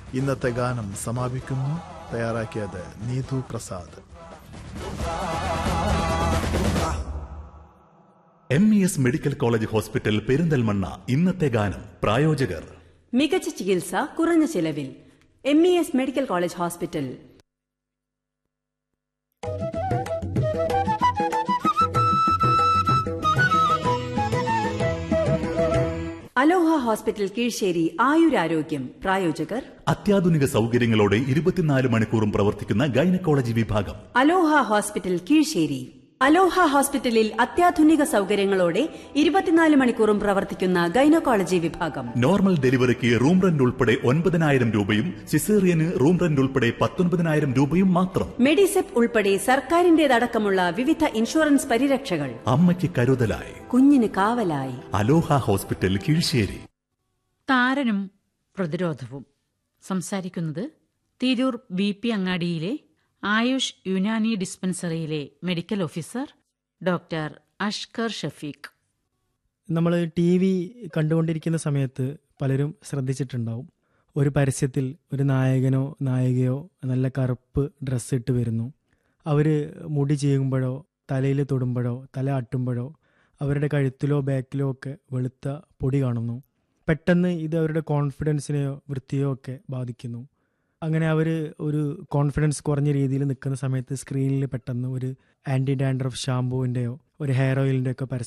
ഇന്നത്തെ ഗാനം സമാപിക്കുന്നു തയ്യാറാക്കിയത് Neethu Prasad M E S medical college hospital Perinthalmanna ഇന്നത്തെ ഗാനം പ്രായോജകർ മികച്ച ചികിത്സ കുറഞ്ഞ ചിലവിൽ M E S medical college hospital Aloha hospital Keezhissery ആയുരാരോഗ്യം പ്രായോജകർ അത്യാധുനിക സൗകര്യങ്ങളോടെ ഇരുപത്തിനാല് മണിക്കൂറും പ്രവർത്തിക്കുന്ന ഗൈനക്കോളജി വിഭാഗം അലോഹ ഹോസ്പിറ്റൽ കീഴ്ശ്ശേരി അലോഹ ഹോസ്പിറ്റലിൽ അത്യാധുനിക സൗകര്യങ്ങളോടെ ഇരുപത്തിനാല് മണിക്കൂറും പ്രവർത്തിക്കുന്ന ഗൈനക്കോളജി വിഭാഗം നോർമൽ ഡെലിവറിക്ക് റൂം റെന്റ് ഉൾപ്പെടെ ഒൻപതിനായിരം രൂപയും സിസേറിയന് റൂം റെന്റ് ഉൾപ്പെടെ പത്തൊൻപതിനായിരം രൂപയും മാത്രം മെഡിസെപ്പ് ഉൾപ്പെടെ സർക്കാരിന്റേതടക്കമുള്ള വിവിധ ഇൻഷുറൻസ് പരിരക്ഷകൾ അമ്മയ്ക്ക് കരുതലായി കുഞ്ഞിന് കാവലായി അലോഹ ഹോസ്പിറ്റൽ കീഴ്ശ്ശേരി താരനും പ്രതിരോധവും സംസാരിക്കുന്നത് തിരൂർ ബി പി അങ്ങാടിയിലെ ആയുഷ് യുനാനി ഡിസ്പെൻസറിയിലെ medical officer doctor Ashkar Shafeeq നമ്മൾ ടി വി കണ്ടുകൊണ്ടിരിക്കുന്ന സമയത്ത് പലരും ശ്രദ്ധിച്ചിട്ടുണ്ടാവും ഒരു പരസ്യത്തിൽ ഒരു നായകനോ നായികയോ നല്ല കറുപ്പ് ഡ്രസ്സ് ഇട്ട് വരുന്നു അവർ മുടി ചെയ്യുമ്പോഴോ തലയിൽ തൊടുമ്പോഴോ തല ആട്ടുമ്പോഴോ അവരുടെ കഴുത്തിലോ ബാക്കിലോ ഒക്കെ വെളുത്ത പൊടി കാണുന്നു പെട്ടെന്ന് ഇത് അവരുടെ കോൺഫിഡൻസിനെയോ വൃത്തിയോ ഒക്കെ ബാധിക്കുന്നു അങ്ങനെ അവർ ഒരു കോൺഫിഡൻസ് കുറഞ്ഞ രീതിയിൽ നിൽക്കുന്ന സമയത്ത് സ്ക്രീനിൽ പെട്ടെന്ന് ഒരു ആൻറ്റി ഡാൻഡ്രഫ് ഷാമ്പുവിൻ്റെയോ ഒരു ഹെയർ ഓയിലിൻ്റെ ഒക്കെ പരസ്യം